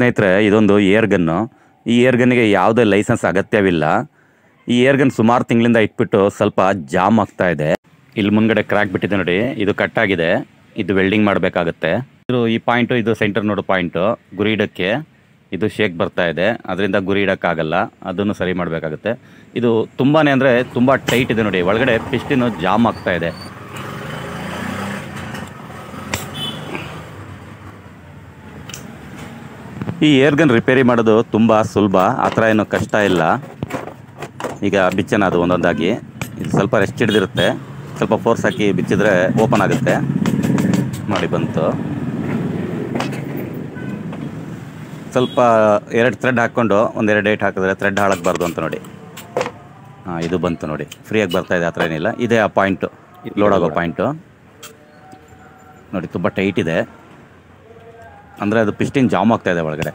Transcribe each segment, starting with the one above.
ಸ್ನೇಹಿತರೆ ಇದೊಂದು air gun ಈ ಏರ್ ಗನ್ನಿಗೆ ಯಾವುದೇ ಲೈಸೆನ್ಸ್ ಅಗತ್ಯವಿಲ್ಲ ಈ ಏರ್ ಗನ್ ಸುಮಾರು ತಿಂಗಳಿಂದ ಇಟ್ಬಿಟ್ಟು ಸ್ವಲ್ಪ ಜಾಮ್ ಆಗ್ತಾ ಇದೆ ಇಲ್ಲಿ ಮುಂದ್ಗಡೆ ಕ್ರ್ಯಾಕ್ ಬಿಟ್ಟಿದೆ ನೋಡಿ ಇದು ಕಟ್ ಆಗಿದೆ ಇದು ವೆಲ್ಡಿಂಗ್ ಮಾಡಬೇಕಾಗತ್ತೆ ಇದು ಈ ಪಾಯಿಂಟು ಇದು ಸೆಂಟರ್ ನೋಡು ಪಾಯಿಂಟು ಗುರಿ ಇಡಕ್ಕೆ ಇದು ಶೇಕ್ ಬರ್ತಾ ಇದೆ ಅದರಿಂದ ಗುರಿ ಇಡೋಕ್ಕಾಗಲ್ಲ ಅದನ್ನು ಸರಿ ಮಾಡಬೇಕಾಗುತ್ತೆ ಇದು ತುಂಬಾ ಅಂದರೆ ತುಂಬ ಟೈಟ್ ಇದೆ ನೋಡಿ ಒಳಗಡೆ ಪಿಸ್ಟಿನು ಜಾಮ್ ಆಗ್ತಾ ಇದೆ ಈ ಏರ್ ಗನ್ ರಿಪೇರಿ ಮಾಡೋದು ತುಂಬ ಸುಲಭ ಆ ಥರ ಏನು ಕಷ್ಟ ಇಲ್ಲ ಈಗ ಬಿಚ್ಚನ ಅದು ಒಂದೊಂದಾಗಿ ಇದು ಸ್ವಲ್ಪ ರೆಸ್ಟ್ ಹಿಡಿದಿರುತ್ತೆ ಸ್ವಲ್ಪ ಫೋರ್ಸ್ ಹಾಕಿ ಬಿಚ್ಚಿದ್ರೆ ಓಪನ್ ಆಗುತ್ತೆ ನೋಡಿ ಬಂತು ಸ್ವಲ್ಪ ಎರಡು ಥ್ರೆಡ್ ಹಾಕ್ಕೊಂಡು ಒಂದೆರಡು ಏಟ್ ಹಾಕಿದ್ರೆ ಥ್ರೆಡ್ ಹಾಳಾಗಬಾರ್ದು ಅಂತ ನೋಡಿ ಹಾಂ ಇದು ಬಂತು ನೋಡಿ ಫ್ರೀಯಾಗಿ ಬರ್ತಾ ಇದೆ ಆ ಥರ ಏನಿಲ್ಲ ಇದೇ ಆ ಪಾಯಿಂಟು ಲೋಡ್ ಆಗೋ ಪಾಯಿಂಟು ನೋಡಿ ತುಂಬ ಟೈಟ್ ಇದೆ ಅಂದರೆ ಅದು ಪಿಸ್ಟಿನ್ ಜಾಮ್ ಆಗ್ತಾ ಇದೆ ಒಳಗಡೆ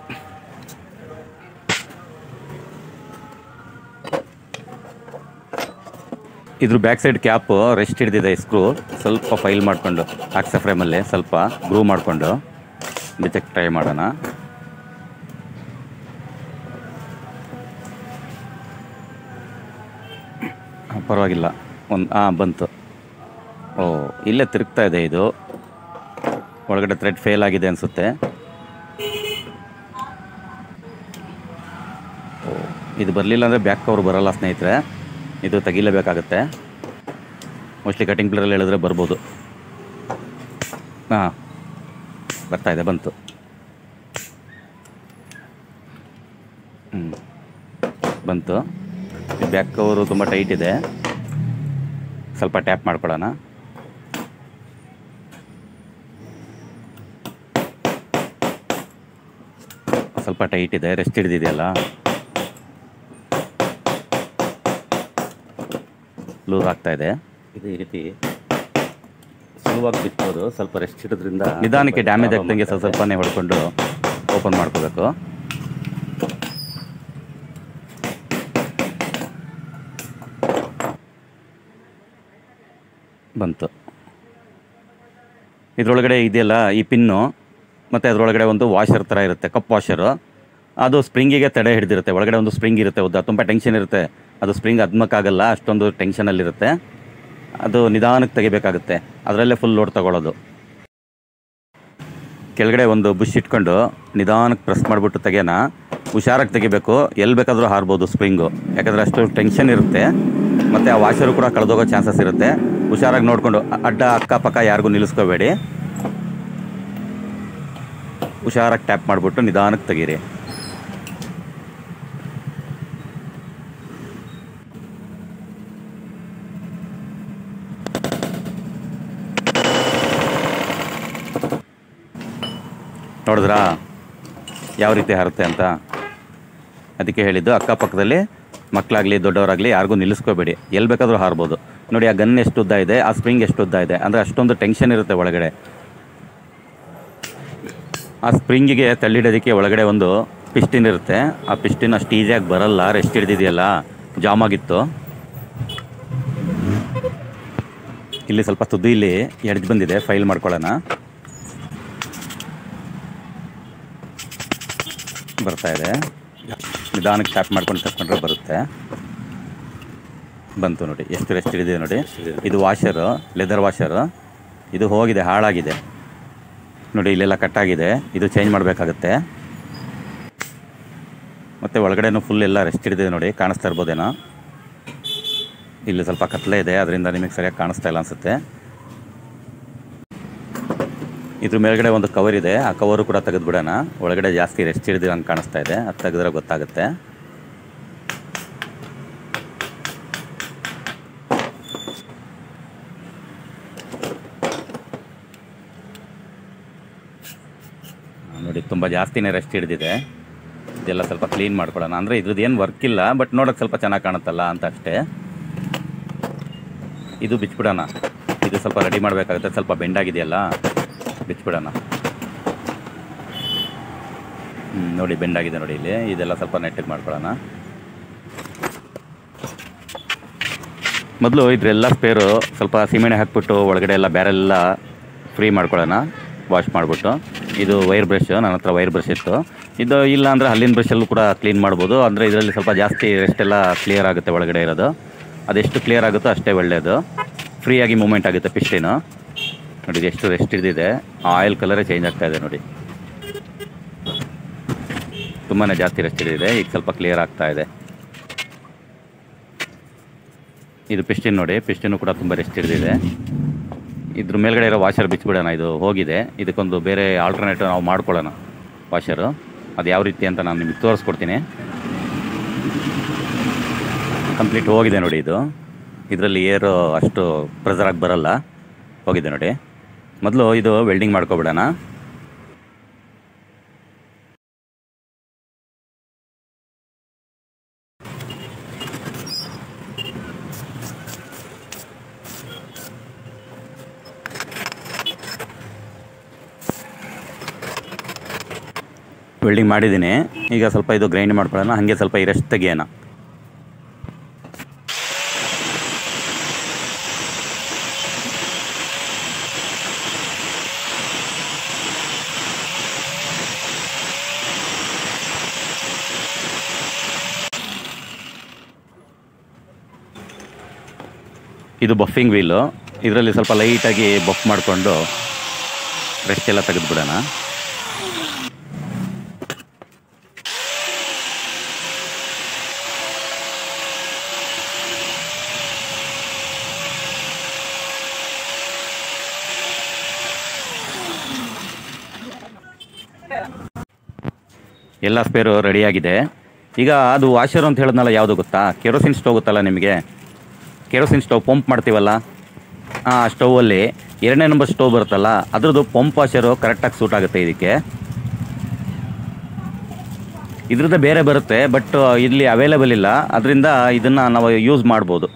ಇದ್ರ ಬ್ಯಾಕ್ ಸೈಡ್ ಕ್ಯಾಪು ರೆಸ್ಟ್ ಹಿಡಿದಿದೆ ಸ್ಕ್ರೂ ಸ್ವಲ್ಪ ಫೈಲ್ ಮಾಡಿಕೊಂಡು ಆಕ್ಸ ಫ್ರೇಮಲ್ಲಿ ಸ್ವಲ್ಪ ಗ್ರೂ ಮಾಡಿಕೊಂಡು ಬಿಚ್ಚಕ್ಕೆ ಟ್ರೈ ಮಾಡೋಣ ಆ, ಪರವಾಗಿಲ್ಲ ಒಂದು ಹಾಂ ಬಂತು ಓ ಇಲ್ಲೇ ತಿರುಗ್ತಾ ಇದೆ ಇದು ಒಳಗಡೆ ಥ್ರೆಡ್ ಫೇಲ್ ಆಗಿದೆ ಅನಿಸುತ್ತೆ ಇದು ಬರಲಿಲ್ಲ ಅಂದರೆ ಬ್ಯಾಕ್ ಕವರ್ ಬರಲ್ಲ ಸ್ನೇಹಿತರೆ ಇದು ತೆಗಿಲೇಬೇಕಾಗತ್ತೆ ಮೋಸ್ಟ್ಲಿ ಕಟಿಂಗ್ ಪ್ಲೇರಲ್ಲಿ ಹೇಳಿದ್ರೆ ಬರ್ಬೋದು ಹಾಂ ಬರ್ತಾ ಇದೆ ಬಂತು ಹ್ಞೂ ಬಂತು ಈ ಬ್ಯಾಕ್ ಕವರು ತುಂಬ ಟೈಟ್ ಇದೆ ಸ್ವಲ್ಪ ಟ್ಯಾಪ್ ಮಾಡ್ಕೊಳ್ಳೋಣ ಸ್ವಲ್ಪ ಟೈಟ್ ಇದೆ ರೆಸ್ಟ್ ಹಿಡಿದಿದೆಯಲ್ಲ ಲೂಸ್ ಆಗ್ತಾ ಇದೆ ಇದು ಈ ರೀತಿ ಸುಲಭವಾಗಿ ಬಿತ್ಬೋದು ಸ್ವಲ್ಪ ರೆಸ್ಟ್ ಹಿಡಿದ್ರಿಂದ ನಿಧಾನಕ್ಕೆ ಡ್ಯಾಮೇಜ್ ಆಗ್ದಂಗೆ ಸ್ವಲ್ಪ ಸ್ವಲ್ಪನೇ ಹೊಡ್ಕೊಂಡು ಓಪನ್ ಮಾಡ್ಕೋಬೇಕು ಬಂತು ಇದರೊಳಗಡೆ ಇದೆಯಲ್ಲ ಈ ಪಿನ್ನು ಮತ್ತು ಅದರೊಳಗಡೆ ಒಂದು ವಾಷರ್ ಥರ ಇರುತ್ತೆ ಕಪ್ ವಾಷರು ಅದು ಸ್ಪ್ರಿಂಗಿಗೆ ತಡೆ ಹಿಡಿದಿರುತ್ತೆ ಒಳಗಡೆ ಒಂದು ಸ್ಪ್ರಿಂಗ್ ಇರುತ್ತೆ ಉದ್ದ ತುಂಬ ಟೆನ್ಷನ್ ಇರುತ್ತೆ ಅದು ಸ್ಪ್ರಿಂಗ್ ಅದ್ಮಕ್ಕಾಗಲ್ಲ ಅಷ್ಟೊಂದು ಟೆನ್ಷನಲ್ಲಿರುತ್ತೆ ಅದು ನಿಧಾನಕ್ಕೆ ತೆಗಿಬೇಕಾಗುತ್ತೆ ಅದರಲ್ಲೇ ಫುಲ್ ಲೋಡ್ ತಗೊಳ್ಳೋದು ಕೆಳಗಡೆ ಒಂದು ಬುಷ್ ಇಟ್ಕೊಂಡು ನಿಧಾನಕ್ಕೆ ಪ್ರೆಸ್ ಮಾಡಿಬಿಟ್ಟು ತೆಗೆಯೋಣ ಹುಷಾರಾಗಿ ತೆಗಿಬೇಕು ಎಲ್ಲಿ ಬೇಕಾದರೂ ಹಾರ್ಬೋದು ಸ್ಪ್ರಿಂಗು ಯಾಕಂದರೆ ಅಷ್ಟು ಟೆನ್ಷನ್ ಇರುತ್ತೆ ಮತ್ತು ಆ ವಾಷರು ಕೂಡ ಕಳೆದೋಗೋ ಚಾನ್ಸಸ್ ಇರುತ್ತೆ ಹುಷಾರಾಗಿ ನೋಡಿಕೊಂಡು ಅಡ್ಡ ಅಕ್ಕಪಕ್ಕ ಯಾರಿಗೂ ನಿಲ್ಲಿಸ್ಕೋಬೇಡಿ ಹುಷಾರಾಗಿ ಟ್ಯಾಪ್ ಮಾಡಿಬಿಟ್ಟು ನಿಧಾನಕ್ಕೆ ತೆಗೀರಿ ನೋಡಿದ್ರಾ ಯಾವ ರೀತಿ ಹಾರುತ್ತೆ ಅಂತ ಅದಕ್ಕೆ ಹೇಳಿದ್ದು ಅಕ್ಕಪಕ್ಕದಲ್ಲಿ ಮಕ್ಕಳಾಗಲಿ ದೊಡ್ಡವರಾಗಲಿ ಯಾರಿಗೂ ನಿಲ್ಲಿಸ್ಕೋಬೇಡಿ ಎಲ್ಲಿ ಬೇಕಾದರೂ ಹಾರ್ಬೋದು ನೋಡಿ ಆ ಗನ್ ಎಷ್ಟು ಉದ್ದ ಇದೆ ಆ ಸ್ಪ್ರಿಂಗ್ ಎಷ್ಟು ಉದ್ದ ಇದೆ ಅಂದರೆ ಅಷ್ಟೊಂದು ಟೆನ್ಷನ್ ಇರುತ್ತೆ ಒಳಗಡೆ ಆ ಸ್ಪ್ರಿಂಗಿಗೆ ತಳ್ಳಿಡೋದಕ್ಕೆ ಒಳಗಡೆ ಒಂದು ಪಿಸ್ಟಿನ್ ಇರುತ್ತೆ ಆ ಪಿಸ್ಟಿನ್ ಅಷ್ಟು ಈಸಿಯಾಗಿ ಬರಲ್ಲ ರೆಸ್ಟ್ ಹಿಡಿದಿದೆಯಲ್ಲ ಜಾಮ್ ಆಗಿತ್ತು ಇಲ್ಲಿ ಸ್ವಲ್ಪ ತುದಿಲಿ ಎಡ್ಜ್ ಬಂದಿದೆ ಫೈಲ್ ಮಾಡ್ಕೊಳ್ಳೋಣ ಬರ್ತಾ ಇದೆ ನಿಧಾನಕ್ಕೆ ಟ್ಯಾಪ್ ಮಾಡ್ಕೊಂಡು ಕಸ್ಕೊಂಡ್ರೆ ಬರುತ್ತೆ ಬಂತು ನೋಡಿ ಎಷ್ಟು ರೆಸ್ಟ್ ಹಿಡಿದಿದೆ ನೋಡಿ ಇದು ವಾಷರು ಲೆದರ್ ವಾಷರು ಇದು ಹೋಗಿದೆ ಹಾಳಾಗಿದೆ ನೋಡಿ ಇಲ್ಲೆಲ್ಲ ಕಟ್ಟಾಗಿದೆ ಇದು ಚೇಂಜ್ ಮಾಡಬೇಕಾಗತ್ತೆ ಮತ್ತು ಒಳಗಡೆನೂ ಫುಲ್ ಎಲ್ಲ ರೆಸ್ಟ್ ಹಿಡಿದಿದೆ ನೋಡಿ ಕಾಣಿಸ್ತಾ ಇರ್ಬೋದೇನೋ ಇಲ್ಲಿ ಸ್ವಲ್ಪ ಕತ್ಲೆ ಇದೆ ಅದರಿಂದ ನಿಮಗೆ ಸರಿಯಾಗಿ ಕಾಣಿಸ್ತಾ ಇಲ್ಲ ಅನಿಸುತ್ತೆ ಇದ್ರ ಮೇಲ್ಗಡೆ ಒಂದು ಕವರ್ ಇದೆ ಆ ಕವರು ಕೂಡ ತೆಗೆದುಬಿಡೋಣ ಒಳಗಡೆ ಜಾಸ್ತಿ ರೆಸ್ಟ್ ಹಿಡಿದಿರಂಗೆ ಕಾಣಿಸ್ತಾ ಇದೆ ಅದು ತೆಗೆದ್ರೆ ಗೊತ್ತಾಗುತ್ತೆ ನೋಡಿ ತುಂಬ ಜಾಸ್ತಿನೇ ರೆಸ್ಟ್ ಹಿಡಿದಿದೆ ಇದೆಲ್ಲ ಸ್ವಲ್ಪ ಕ್ಲೀನ್ ಮಾಡ್ಕೊಳ್ಳೋಣ ಅಂದರೆ ಇದ್ರದ್ದು ಏನು ವರ್ಕ್ ಇಲ್ಲ ಬಟ್ ನೋಡೋಕೆ ಸ್ವಲ್ಪ ಚೆನ್ನಾಗಿ ಕಾಣುತ್ತಲ್ಲ ಅಂತ ಅಷ್ಟೇ ಇದು ಬಿಚ್ಬಿಡೋಣ ಇದು ಸ್ವಲ್ಪ ರೆಡಿ ಮಾಡಬೇಕಾಗುತ್ತೆ ಸ್ವಲ್ಪ ಬೆಂಡಾಗಿದೆಯಲ್ಲ ಬಿಚ್ಬಿಡೋಣ ಹ್ಮ್, ನೋಡಿ ಬೆಂಡಾಗಿದೆ ನೋಡಿ ಇಲ್ಲಿ ಇದೆಲ್ಲ ಸ್ವಲ್ಪ ನೆಟ್ಟಿಗೆ ಮಾಡ್ಕೊಳ್ಳೋಣ ಮೊದಲು ಇದ್ರೆಲ್ಲ ಸ್ಪೇರು ಸ್ವಲ್ಪ ಸೀಮೆಣ್ಣೆ ಹಾಕ್ಬಿಟ್ಟು ಒಳಗಡೆ ಎಲ್ಲ ಬ್ಯಾರೆಲ್ಲ ಫ್ರೀ ಮಾಡ್ಕೊಳ್ಳೋಣ ವಾಶ್ ಮಾಡಿಬಿಟ್ಟು ಇದು ವೈರ್ ಬ್ರಷ್ ನನ್ನ ಹತ್ರ ವೈರ್ ಬ್ರಷ್ ಇತ್ತು ಇದು ಇಲ್ಲ ಅಂದರೆ ಹಲ್ಲಿನ ಬ್ರಷಲ್ಲೂ ಕೂಡ ಕ್ಲೀನ್ ಮಾಡ್ಬೋದು ಅಂದರೆ ಇದರಲ್ಲಿ ಸ್ವಲ್ಪ ಜಾಸ್ತಿ ರೆಸ್ಟ್ ಎಲ್ಲ ಕ್ಲಿಯರ್ ಆಗುತ್ತೆ ಒಳಗಡೆ ಇರೋದು ಅದೆಷ್ಟು ಕ್ಲಿಯರ್ ಆಗುತ್ತೋ ಅಷ್ಟೇ ಒಳ್ಳೆಯದು ಫ್ರೀಯಾಗಿ ಮೂಮೆಂಟ್ ಆಗುತ್ತೆ ಪಿಸ್ಟಿನು ನೋಡಿ ಇದು ಎಷ್ಟು ರೆಸ್ಟ್ ಇದ್ದಿದೆ ಆಯಿಲ್ ಕಲರೇ ಚೇಂಜ್ ಆಗ್ತಾ ಇದೆ ನೋಡಿ ತುಂಬಾ ಜಾಸ್ತಿ ರೆಸ್ಟ್ ಇದೆ ಈಗ ಸ್ವಲ್ಪ ಕ್ಲಿಯರ್ ಆಗ್ತಾ ಇದೆ ಇದು ಪಿಸ್ಟಿನ್ ನೋಡಿ ಪಿಸ್ಟಿನು ಕೂಡ ತುಂಬ ರೆಸ್ಟ್ ಹಿಡಿದಿದೆ ಇದ್ರ ಮೇಲ್ಗಡೆ ಇರೋ ವಾಷರ್ ಬಿಚ್ಚಿಬಿಡೋಣ ಇದು ಹೋಗಿದೆ ಇದಕ್ಕೊಂದು ಬೇರೆ ಆಲ್ಟರ್ನೇಟಿವ್ ನಾವು ಮಾಡ್ಕೊಳ್ಳೋಣ ವಾಷರು ಅದು ಯಾವ ರೀತಿ ಅಂತ ನಾನು ನಿಮಗೆ ತೋರಿಸ್ಕೊಡ್ತೀನಿ ಕಂಪ್ಲೀಟ್ ಹೋಗಿದೆ ನೋಡಿ ಇದು ಇದರಲ್ಲಿ ಏರು ಅಷ್ಟು ಪ್ರೆಸರ್ ಆಗಿ ಬರಲ್ಲ ಹೋಗಿದೆ ನೋಡಿ ಮೊದಲು ಇದು ವೆಲ್ಡಿಂಗ್ ಮಾಡ್ಕೊಬಿಡೋಣ ವೆಲ್ಡಿಂಗ್ ಮಾಡಿದ್ದೀನಿ ಈಗ ಸ್ವಲ್ಪ ಇದು ಗ್ರೈಂಡ್ ಮಾಡ್ಕೊಳ್ಳೋಣ ಹಾಗೆ ಸ್ವಲ್ಪ ಈ ರೆಸ್ಟ್ ತೆಗಿಯೋಣ ಇದು ಬಫಿಂಗ್ ವೀಲು ಇದರಲ್ಲಿ ಸ್ವಲ್ಪ ಲೈಟಾಗಿ ಬಫ್ ಮಾಡಿಕೊಂಡು ರೆಸ್ಟ್ ಎಲ್ಲ ತೆಗೆದುಬಿಡೋಣ ಎಲ್ಲ ಸ್ಪೇರು ರೆಡಿಯಾಗಿದೆ ಈಗ ಅದು ವಾಷರ್ ಅಂತ ಹೇಳಿದ್ನಲ್ಲ ಯಾವುದು ಗೊತ್ತಾ ಕೆರೋಸಿನ್ ಸ್ಟವ್ ಗೊತ್ತಲ್ಲ ನಿಮಗೆ ಕೆರೋಸಿನ್ ಸ್ಟವ್ ಪಂಪ್ ಮಾಡ್ತೀವಲ್ಲ ಆ ಸ್ಟೌವಲ್ಲಿ ಎರಡನೇ ನಂಬರ್ ಸ್ಟವ್ ಬರುತ್ತಲ್ಲ ಅದ್ರದ್ದು ಪಂಪ್ ವಾಷರು ಕರೆಕ್ಟಾಗಿ ಸೂಟ್ ಆಗುತ್ತೆ ಇದಕ್ಕೆ ಇದ್ರದ್ದು ಬೇರೆ ಬರುತ್ತೆ ಬಟ್ ಇಲ್ಲಿ ಅವೈಲೇಬಲ್ ಇಲ್ಲ ಅದರಿಂದ ಇದನ್ನು ನಾವು ಯೂಸ್ ಮಾಡ್ಬೋದು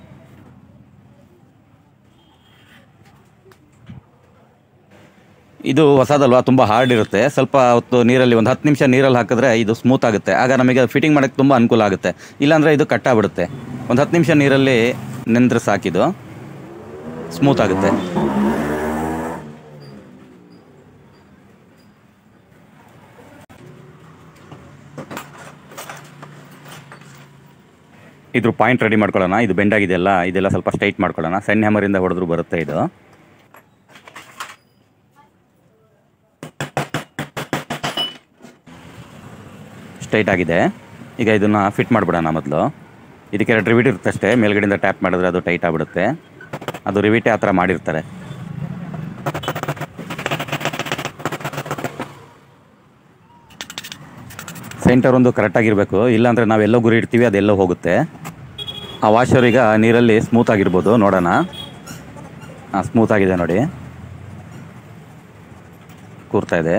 ಇದು ಹೊಸದಲ್ವಾ ತುಂಬ ಹಾರ್ಡ್ ಇರುತ್ತೆ ಸ್ವಲ್ಪ ಹೊತ್ತು ನೀರಲ್ಲಿ ಒಂದು ಹತ್ತು ನಿಮಿಷ ನೀರಲ್ಲಿ ಹಾಕಿದ್ರೆ ಇದು ಸ್ಮೂತ್ ಆಗುತ್ತೆ ಆಗ ನಮಗೆ ಫಿಟ್ಟಿಂಗ್ ಮಾಡೋಕ್ಕೆ ತುಂಬ ಅನುಕೂಲ ಆಗುತ್ತೆ ಇಲ್ಲಾಂದರೆ ಇದು ಕಟ್ಟಾಗ್ಬಿಡುತ್ತೆ ಒಂದು ಹತ್ತು ನಿಮಿಷ ನೀರಲ್ಲಿ ನೆಂದ್ರೆ ಸಾಕಿದು ಸ್ಮೂತ್ ಆಗುತ್ತೆ ಇದ್ರ ಪಾಯಿಂಟ್ ರೆಡಿ ಮಾಡ್ಕೊಳ್ಳೋಣ ಇದು ಬೆಂಡಾಗಿದೆಯಲ್ಲ ಇದೆಲ್ಲ ಸ್ವಲ್ಪ ಸ್ಟ್ರೈಟ್ ಮಾಡ್ಕೊಳ್ಳೋಣ ಸಣ್ಣ ಹ್ಯಾಮರಿಂದ ಹೊಡೆದ್ರು ಬರುತ್ತೆ ಇದು ಸ್ಟ್ರೈಟ್ ಆಗಿದೆ ಈಗ ಇದನ್ನು ಫಿಟ್ ಮಾಡಿಬಿಡೋಣ ಮೊದಲು ಇದಕ್ಕೆ ಎರಡು ರಿವಿಟ್ ಇರುತ್ತೆ ಅಷ್ಟೇ ಮೇಲ್ಗಡೆಯಿಂದ ಟ್ಯಾಪ್ ಮಾಡಿದ್ರೆ ಅದು ಟೈಟ್ ಆಗಿಬಿಡುತ್ತೆ ಅದು ರಿವಿಟೇ ಆ ಥರ ಮಾಡಿರ್ತಾರೆ ಸೆಂಟರ್ ಒಂದು ಕರೆಕ್ಟಾಗಿರಬೇಕು ಇಲ್ಲಾಂದರೆ ನಾವೆಲ್ಲೋ ಗುರಿ ಇಡ್ತೀವಿ ಅದೆಲ್ಲೋ ಹೋಗುತ್ತೆ ಆ ವಾಷರ್ ಈಗ ನೀರಲ್ಲಿ ಸ್ಮೂತ್ ಆಗಿರ್ಬೋದು ನೋಡೋಣ ಹಾಂ ಸ್ಮೂತ್ ಆಗಿದೆ ನೋಡಿ ಕೂರ್ತಾ ಇದೆ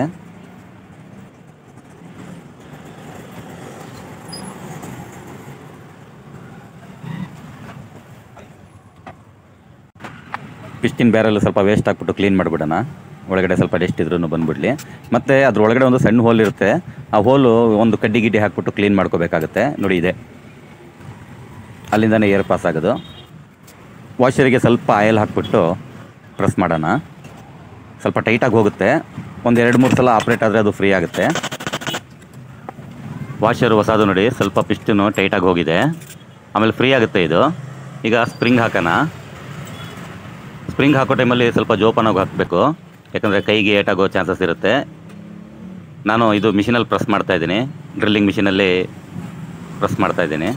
ಪಿಸ್ಟಿನ್ ಬ್ಯಾರಲ್ ಸ್ವಲ್ಪ ವೇಸ್ಟ್ ಹಾಕ್ಬಿಟ್ಟು ಕ್ಲೀನ್ ಮಾಡಿಬಿಡೋಣ ಒಳಗಡೆ ಸ್ವಲ್ಪ ಡಸ್ಟ್ ಇದ್ರೂ ಬಂದ್ಬಿಡ್ಲಿ ಮತ್ತು ಅದ್ರ ಒಳಗಡೆ ಒಂದು ಸಣ್ಣ ಹೋಲ್ ಇರುತ್ತೆ ಆ ಹೋಲು ಒಂದು ಕಡ್ಡಿ ಗಿಡ್ಡಿ ಹಾಕ್ಬಿಟ್ಟು ಕ್ಲೀನ್ ಮಾಡ್ಕೋಬೇಕಾಗುತ್ತೆ ನೋಡಿ ಇದೆ ಅಲ್ಲಿಂದನೇ ಏರ್ ಪಾಸ್ ಆಗೋದು ವಾಷರಿಗೆ ಸ್ವಲ್ಪ ಆಯಿಲ್ ಹಾಕ್ಬಿಟ್ಟು ಪ್ರೆಸ್ ಮಾಡೋಣ ಸ್ವಲ್ಪ ಟೈಟಾಗಿ ಹೋಗುತ್ತೆ ಒಂದು ಎರಡು ಮೂರು ಸಲ ಆಪ್ರೇಟ್ ಆದರೆ ಅದು ಫ್ರೀ ಆಗುತ್ತೆ ವಾಷರ್ ಹೊಸದು ನೋಡಿ ಸ್ವಲ್ಪ ಪಿಸ್ಟನು ಟೈಟಾಗಿ ಹೋಗಿದೆ ಆಮೇಲೆ ಫ್ರೀ ಆಗುತ್ತೆ ಇದು ಈಗ ಸ್ಪ್ರಿಂಗ್ ಹಾಕೋಣ ಸ್ಪ್ರಿಂಗ್ ಹಾಕೋ ಟೈಮಲ್ಲಿ ಸ್ವಲ್ಪ ಜೋಪಾನಾಗಿ ಹಾಕಬೇಕು ಯಾಕಂದರೆ ಕೈಗೆ ಏಟಾಗೋ ಚಾನ್ಸಸ್ ಇರುತ್ತೆ ನಾನು ಇದು ಮಿಷಿನಲ್ಲಿ ಪ್ರೆಸ್ ಮಾಡ್ತಾ ಇದ್ದೀನಿ ಡ್ರಿಲ್ಲಿಂಗ್ ಮಿಷಿನಲ್ಲಿ ಪ್ರೆಸ್ ಮಾಡ್ತಾ ಇದ್ದೀನಿ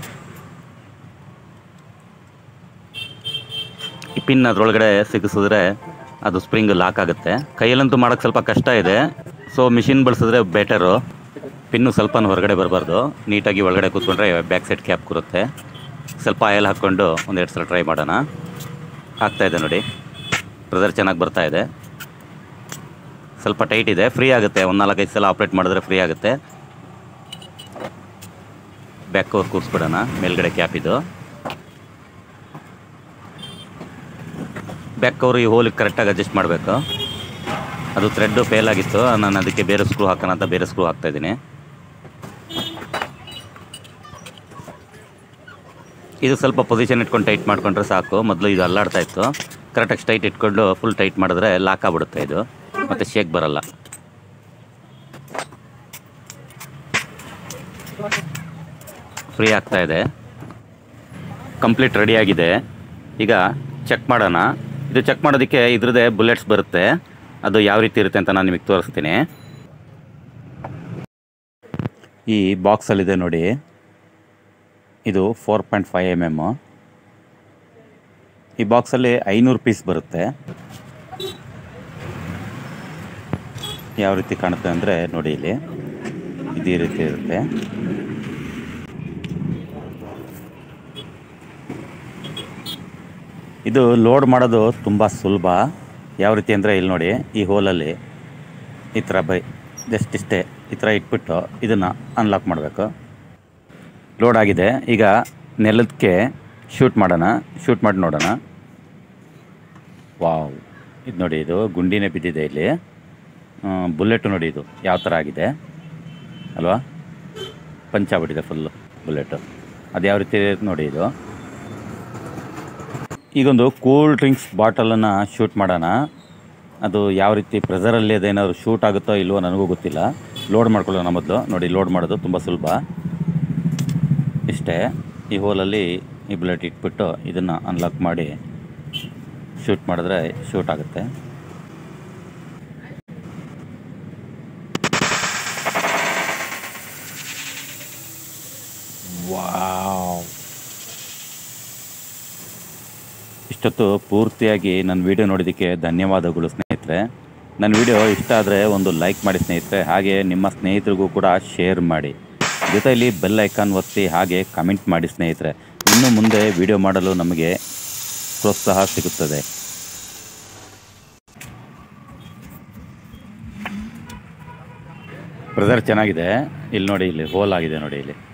ಈ ಪಿನ್ ಅದರೊಳಗಡೆ ಸಿಗಿಸಿದ್ರೆ ಅದು ಸ್ಪ್ರಿಂಗ್ ಲಾಕ್ ಆಗುತ್ತೆ ಕೈಯಲ್ಲಂತೂ ಮಾಡೋಕ್ಕೆ ಸ್ವಲ್ಪ ಕಷ್ಟ ಇದೆ ಸೊ ಮಿಷಿನ್ ಬಳಸಿದ್ರೆ ಬೆಟರು ಪಿನ್ನು ಸ್ವಲ್ಪ ಹೊರಗಡೆ ಬರಬಾರ್ದು ನೀಟಾಗಿ ಒಳಗಡೆ ಕೂತ್ಕೊಂಡ್ರೆ ಬ್ಯಾಕ್ ಸೈಡ್ ಕ್ಯಾಪ್ ಕೂರುತ್ತೆ ಸ್ವಲ್ಪ ಆಯಿಲ್ ಹಾಕ್ಕೊಂಡು ಒಂದೆರಡು ಸಲ ಟ್ರೈ ಮಾಡೋಣ ಆಗ್ತಾ ಇದೆ ನೋಡಿ ಪ್ರೆಸರ್ ಚೆನ್ನಾಗಿ ಬರ್ತಾ ಇದೆ ಸ್ವಲ್ಪ ಟೈಟ್ ಇದೆ ಫ್ರೀ ಆಗುತ್ತೆ ಒಂದು ನಾಲ್ಕೈದು ಸಲ ಆಪ್ರೇಟ್ ಮಾಡಿದ್ರೆ ಫ್ರೀ ಆಗುತ್ತೆ ಬ್ಯಾಕ್ ಕವರ್ ಕೂರಿಸ್ಬಿಡೋಣ ಮೇಲ್ಗಡೆ ಕ್ಯಾಪ್ ಇದು ಬ್ಯಾಕ್ ಕವರ್ ಈ ಹೋಲಿಗೆ ಕರೆಕ್ಟಾಗಿ ಅಡ್ಜಸ್ಟ್ ಮಾಡಬೇಕು ಅದು ಥ್ರೆಡ್ಡು ಫೇಲ್ ಆಗಿತ್ತು ನಾನು ಅದಕ್ಕೆ ಬೇರೆ ಸ್ಕ್ರೂ ಹಾಕೋಣ ಅಂತ ಬೇರೆ ಸ್ಕ್ರೂ ಹಾಕ್ತಾ ಇದ್ದೀನಿ ಇದು ಸ್ವಲ್ಪ ಪೊಸಿಷನ್ ಇಟ್ಕೊಂಡು ಟೈಟ್ ಮಾಡ್ಕೊಂಡ್ರೆ ಸಾಕು ಮೊದಲು ಇದು ಅಲ್ಲಾಡ್ತಾ ಇತ್ತು ಕರೆಕ್ಟಾಗಿ ಸ್ಟೈಟ್ ಇಟ್ಕೊಂಡು ಫುಲ್ ಟೈಟ್ ಮಾಡಿದ್ರೆ ಲಾಕ್ ಆಗ್ಬಿಡುತ್ತೆ ಇದು ಮತ್ತು ಶೇಕ್ ಬರಲ್ಲ ಫ್ರೀ ಆಗ್ತಾ ಇದೆ ಕಂಪ್ಲೀಟ್ ರೆಡಿ ಆಗಿದೆ ಈಗ ಚೆಕ್ ಮಾಡೋಣ ಇದು ಚೆಕ್ ಮಾಡೋದಕ್ಕೆ ಇದ್ರದ್ದೇ ಬುಲೆಟ್ಸ್ ಬರುತ್ತೆ ಅದು ಯಾವ ರೀತಿ ಇರುತ್ತೆ ಅಂತ ನಾನು ನಿಮಗೆ ತೋರಿಸ್ತೀನಿ ಈ ಬಾಕ್ಸಲ್ಲಿದೆ ನೋಡಿ ಇದು four point five M M ಈ ಬಾಕ್ಸಲ್ಲಿ ಐನೂರು ಪೀಸ್ ಬರುತ್ತೆ ಯಾವ ರೀತಿ ಕಾಣುತ್ತೆ ಅಂದರೆ ನೋಡಿ ಇಲ್ಲಿ ಇದೇ ರೀತಿ ಇರುತ್ತೆ ಇದು ಲೋಡ್ ಮಾಡೋದು ತುಂಬ ಸುಲಭ ಯಾವ ರೀತಿ ಅಂದರೆ ಇಲ್ಲಿ ನೋಡಿ ಈ ಹೋಲಲ್ಲಿ ಈ ಥರ ಬೈ ಜಸ್ಟ್ ಇಷ್ಟೇ ಈ ಥರ ಇಟ್ಬಿಟ್ಟು ಇದನ್ನು ಅನ್ಲಾಕ್ ಮಾಡಬೇಕು ಲೋಡ್ ಆಗಿದೆ ಈಗ ನೆಲದಕ್ಕೆ ಶೂಟ್ ಮಾಡೋಣ ಶೂಟ್ ಮಾಡಿ ನೋಡೋಣ ವಾವ್ ಇದು ನೋಡಿ ಇದು ಗುಂಡಿನೇ ಬಿದ್ದಿದೆ ಇಲ್ಲಿ ಬುಲೆಟ್ ನೋಡಿ ಇದು ಯಾವ ಥರ ಆಗಿದೆ ಅಲ್ವಾ ಪಂಚ್ ಆಗ್ಬಿಟ್ಟಿದೆ ಫುಲ್ಲು ಬುಲೆಟು ಅದು ಯಾವ ರೀತಿ ಇದೆ ನೋಡಿ ಇದು ಈಗೊಂದು ಕೂಲ್ ಡ್ರಿಂಕ್ಸ್ ಬಾಟಲನ್ನು ಶೂಟ್ ಮಾಡೋಣ ಅದು ಯಾವ ರೀತಿ ಪ್ರೆಸರಲ್ಲಿ ಅದೇನಾದ್ರು ಶೂಟ್ ಆಗುತ್ತೋ ಇಲ್ವೋ ನನಗೂ ಗೊತ್ತಿಲ್ಲ ಲೋಡ್ ಮಾಡ್ಕೊಳ್ಳೋಣ ಮೊದಲು ನೋಡಿ ಲೋಡ್ ಮಾಡೋದು ತುಂಬ ಸುಲಭ ಇಷ್ಟೇ ಈ ಹೋಲಲ್ಲಿ ಈ ಬುಲೆಟ್ ಇಟ್ಬಿಟ್ಟು ಇದನ್ನು ಅನ್ಲಾಕ್ ಮಾಡಿ ಶೂಟ್ ಮಾಡಿದ್ರೆ ಶೂಟ್ ಆಗುತ್ತೆ ವಾವ್ ಇಷ್ಟೊತ್ತು ಪೂರ್ತಿಯಾಗಿ ನನ್ನ ವಿಡಿಯೋ ನೋಡಿದ್ದಕ್ಕೆ ಧನ್ಯವಾದಗಳು ಸ್ನೇಹಿತರೆ ನನ್ನ ವಿಡಿಯೋ ಇಷ್ಟ ಆದರೆ ಒಂದು ಲೈಕ್ ಮಾಡಿ ಸ್ನೇಹಿತರೆ ಹಾಗೆ ನಿಮ್ಮ ಸ್ನೇಹಿತರಿಗೂ ಕೂಡ ಶೇರ್ ಮಾಡಿ ಜೊತೆಯಲ್ಲಿ ಬೆಲ್ ಐಕಾನ್ ಒತ್ತಿ ಹಾಗೆ ಕಮೆಂಟ್ ಮಾಡಿ ಸ್ನೇಹಿತರೆ ಇನ್ನು ಮುಂದೆ ವಿಡಿಯೋ ಮಾಡಲು ನಮಗೆ ಪ್ರೋತ್ಸಾಹ ಸಿಗುತ್ತದೆ ಬ್ರದರ್ ಚೆನ್ನಾಗಿದೆ ಇಲ್ಲಿ ನೋಡಿ ಇಲ್ಲಿ ಹೋಲ್ ಆಗಿದೆ ನೋಡಿ ಇಲ್ಲಿ